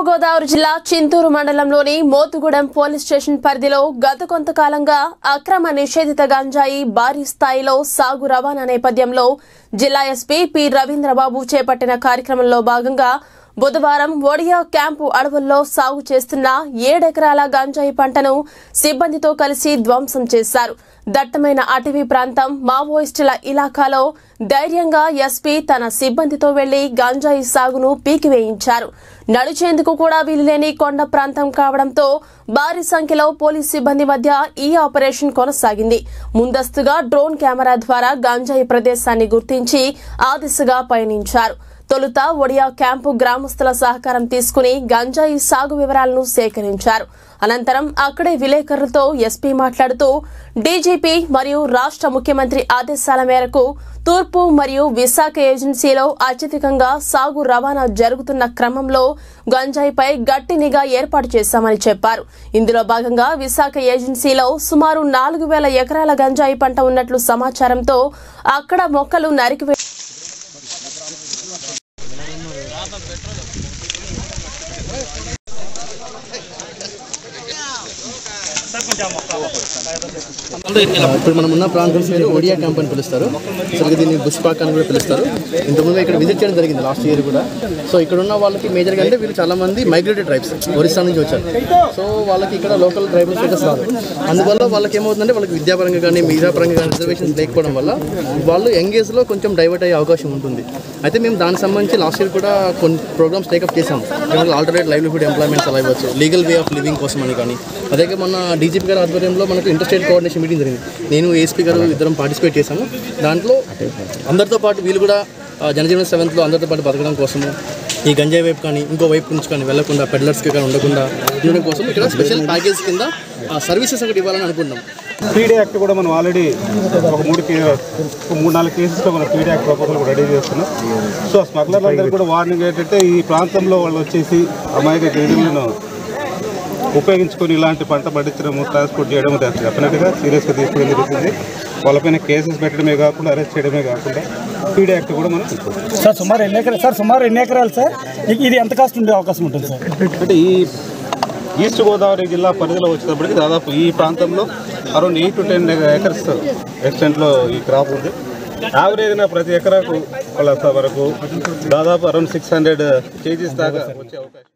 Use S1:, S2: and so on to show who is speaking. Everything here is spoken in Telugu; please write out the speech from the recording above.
S1: తూర్పుగోదావరి జిల్లా చింతూరు మండలంలోని మోతుగూడెం పోలీస్ స్టేషన్ పరిధిలో గత కొంతకాలంగా అక్రమ నిషేధిత గంజాయి భారీ స్థాయిలో సాగు రవాణా నేపథ్యంలో జిల్లా ఎస్పీ పి రవీంద్రబాబు చేపట్టిన కార్యక్రమంలో భాగంగా బుధవారం ఒడియా క్యాంపు అడవుల్లో సాగు చేస్తున్న ఏడెకరాల గంజాయి పంటను సిబ్బందితో కలిసి ధ్వంసం చేశారు దట్టమైన అటవీ ప్రాంతం మావోయిస్టుల ఇలాకాలో ధైర్యంగా ఎస్పీ తన సిబ్బందితో వెళ్లి గంజాయి సాగును పీకివేయించారు నడిచేందుకు కూడా వీలులేని కొండ ప్రాంతం కావడంతో భారీ సంఖ్యలో పోలీస్ సిబ్బంది మధ్య ఈ ఆపరేషన్ కొనసాగింది ముందస్తుగా డ్రోన్ కెమెరా ద్వారా గంజాయి ప్రదేశాన్ని గుర్తించి ఆ దిశగా పయనించారు తొలుత ఒడియా క్యాంపు గ్రామస్తుల సహకారం తీసుకుని గంజాయి సాగు వివరాలను సేకరించారు అనంతరం అక్కడే విలేకరులతో ఎస్పీ మాట్లాడుతూ డీజీపీ మరియు రాష్ట్ర ముఖ్యమంత్రి ఆదేశాల మేరకు తూర్పు మరియు విశాఖ ఏజెన్సీలో అత్యధికంగా సాగు రవాణా జరుగుతున్న క్రమంలో గంజాయిపై గట్టి నిఘా ఏర్పాటు చేశామని చెప్పారు ఇందులో భాగంగా విశాఖ ఏజెన్సీలో సుమారు నాలుగు వేల ఎకరాల గంజాయి పంట ఉన్నట్లు సమాచారంతో అక్కడ మొక్కలు నరికివే
S2: ఇప్పుడు మనం ఉన్న ప్రాంతం పేరు ఒడియా క్యాంప్ అని పిలుస్తారు అసలు దీన్ని బుష్ పార్క్ అని కూడా పిలుస్తారు ఇంతకుముందు ఇక్కడ విజిట్ చేయడం జరిగింది లాస్ట్ ఇయర్ కూడా సో ఇక్కడ ఉన్న వాళ్ళకి మేజర్గా అంటే వీళ్ళు చాలా మంది మైగ్రేటెడ్ ట్రైబ్స్ ఒరిస్సా నుంచి వచ్చారు సో వాళ్ళకి ఇక్కడ లోకల్ ట్రైబల్ స్టేటస్ రాదు అందువల్ల వాళ్ళకి ఏమవుతుందంటే వాళ్ళకి విద్యాపరంగా కానీ మిగతా పరంగా కానీ రిజర్వేషన్స్ లేకపోవడం వల్ల వాళ్ళు యంగ్ ఏజ్లో కొంచెం డైవర్ట్ అయ్యే అవకాశం ఉంటుంది అయితే మేము దానికి సంబంధించి లాస్ట్ ఇయర్ కూడా కొన్ని ప్రోగ్రామ్స్ టేకప్ చేసాము ఆల్టర్నేట్ లైవ్లీహుడ్ ఎంప్లాయ్మెంట్స్ అలా ఇవ్వచ్చు లీగల్ వే ఆఫ్ లివింగ్ కోసం అని కానీ అదే మొన్న డీజీపీ గారి ఆధ్వర్యంలో మనకు ఇంటర్స్టేట్ కోఆర్డినేషన్ మీటింగ్ జరిగింది నేను ఏఎస్పీ గారు ఇద్దరం పార్టిసిపేట్ చేశాము దాంట్లో అందరితో పాటు వీళ్ళు కూడా ఆ, జనజీవన సెవెంత్లో అందరితో పాటు బతకడం కోసము ఈ గంజాయి వైపు కానీ ఇంకో వైపు నుంచి కానీ వెళ్లకుండా పెడ్లర్స్కి కానీ ఉండకుండా ఉండడం కోసం ఇక్కడ స్పెషల్ ప్యాకేజ్ కింద సర్వీసెస్ ఒకటి ఇవ్వాలని అనుకుంటున్నాం
S3: పీడీ యాక్ట్ కూడా మనం ఆల్రెడీ ఒక మూడు కే- ఒక మూడు నాలుగు కేసెస్లో మనం పీడీ యాక్ట్ ప్రపోజల్ కూడా రెడీ చేస్తున్నాం సో స్మగ్లర్లందరూ కూడా వార్నింగ్ ఏంటంటే ఈ ప్రాంతంలో వాళ్ళు వచ్చేసి అమాయక గిరిజనులను ఉపయోగించుకొని ఇలాంటి పంట పండించడము ట్రాన్స్పోర్ట్ చేయడము డెఫినెట్గా సీరియస్గా తీసుకోవడం జరుగుతుంది వాళ్ళపైన కేసెస్ పెట్టడమే కాకుండా అరెస్ట్ చేయడమే కాకుండా పీడీ యాక్ట్ కూడా మనం తీసుకుంటాం
S4: సార్ సుమారు ఎన్ని ఎకరాలు సార్ సుమారు ఎన్ని ఎకరాలు సార్ ఇ- ఇది ఎంత కాస్ట్ ఉండే అవకాశం ఉంటుంది సార్
S3: అంటే ఈ ఈస్ట్ గోదావరి జిల్లా పరిధిలో వచ్చేటప్పటికి దాదాపు ఈ ప్రాంతంలో around eight to ten acres ఎక్స్టెంట్లో ఈ క్రాప్ ఉంది యావరేజ్న ప్రతి ఎకరాకు వాళ్ళ వరకు దాదాపు అరౌండ్ సిక్స్ హండ్రెడ్ కేజీస్ దాకా వచ్చే అవకాశం